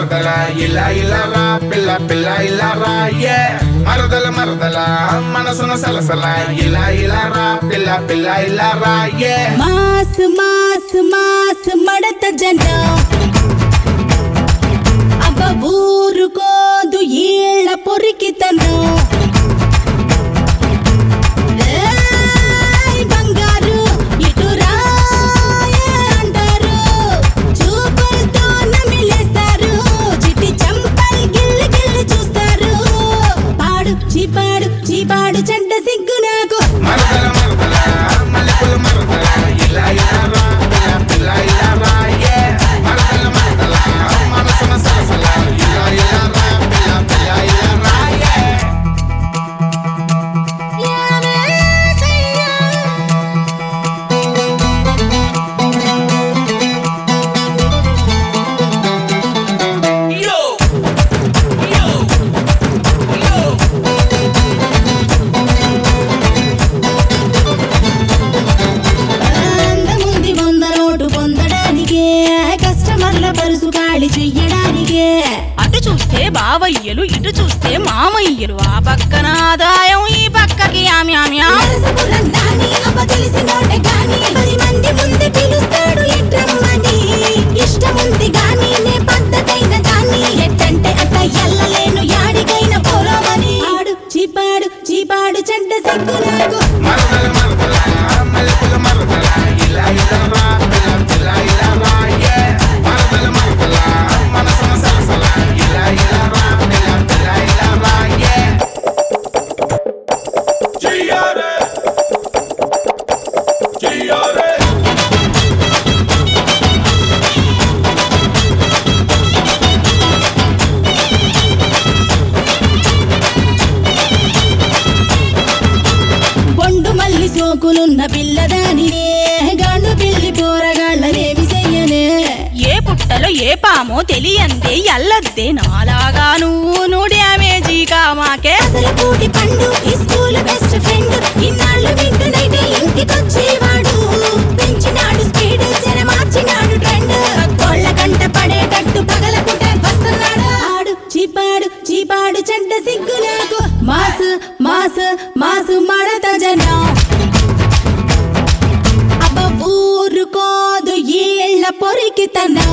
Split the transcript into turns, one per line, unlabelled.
మరదల ఇలా ఇలా రా పిల్ల పిల్ల ఇలా రా ఏ మరదల మరదల మనసున సలసల ఇలా ఇలా రా పిల్ల పిల్ల ఇలా రా ఏ
మాస్ మాస్ మాస్ మడత జన అబ్బ ఊరుకోదు ఈళ్ళ పొరికితను ఏయ్ బంగారు ఇటు రాయే అంటారు చూపులతో నమిలేస్తారు చిట్టి చంపల్ గిల్లి గిల్లి చూస్తారు పాడు చీపాడు చీపాడు చెడ్డ సిగ్గు నాకు
మరదల మరదల మల్లెపూల మరదల ఇలా ఇలా రా పిల్ల పిల్ల ఇలా రా ఏ మరదల మరదల మనసున సలసల ఇలా ఇలా రా పిల్ల పిల్ల ఇలా రా ఏ
అందముంది వంద నోటు పొందడానికే కస్టమర్ల పరుసు ఖాళీ చెయ్యడానికే
అటు చూస్తే బావయ్యలు ఇటు చూస్తే మామయ్యలు ఆ పక్కన ఆదాయం ఈ పక్కకి ఆమె ఆమె
నరసపురం దాని అబ్బ తెలిసినోడే గాని పది మంది ముందు పిలుస్తాడు ఎట్రమ్మని ఇష్టముంది గాని నే పద్ధతైన దాన్ని ఎట్టంటే అట్ట ఎల్లలేను యాడికైన పోరామని ఆడు చీపాడు చీపాడు చెడ్డ సిగ్గు నాకు
మరదల మరదల మల్లెపూల మరదల ఇలా ఇలా రా పిల్ల పిల్ల ఇలా రా ఏ మరదల మరదల మనసున సలసల ఇలా ఇలా రా పిల్ల పిల్ల ఇలా రా ఏ చెయ్యారే చెయ్యారే
బొండు మల్లి సోకులున్న పిల్లదానినే గాండు పిల్లి పోరగాళ్ళనేమి చెయ్యనే
ఏ పుట్టలో ఏ పామో తెలియందే ఎల్లద్దే నాలాగా నువ్వు నువ్వు డ్యామేజీగా మాకే
అసలు కూటి పండు ఈ స్కూల్ బెస్ట్ ఫ్రెండ్ ఇన్నాళ్ళు వింటునైతే ఇంటికొచ్చేవాడు పెంచినాడు స్పీడ్ చెర మార్చినాడు ట్రెండ్ కోళ్ళ కంట పడేటట్టు పగలకుంటే వస్తున్నాడు ఆడు చీపాడు చీపాడు చెడ్డ సిగ్గు నాకు మాసు మాసు మాసు మడత జనం అబ్బ ఊరుకోదు ఏళ్ళ పొరికితనం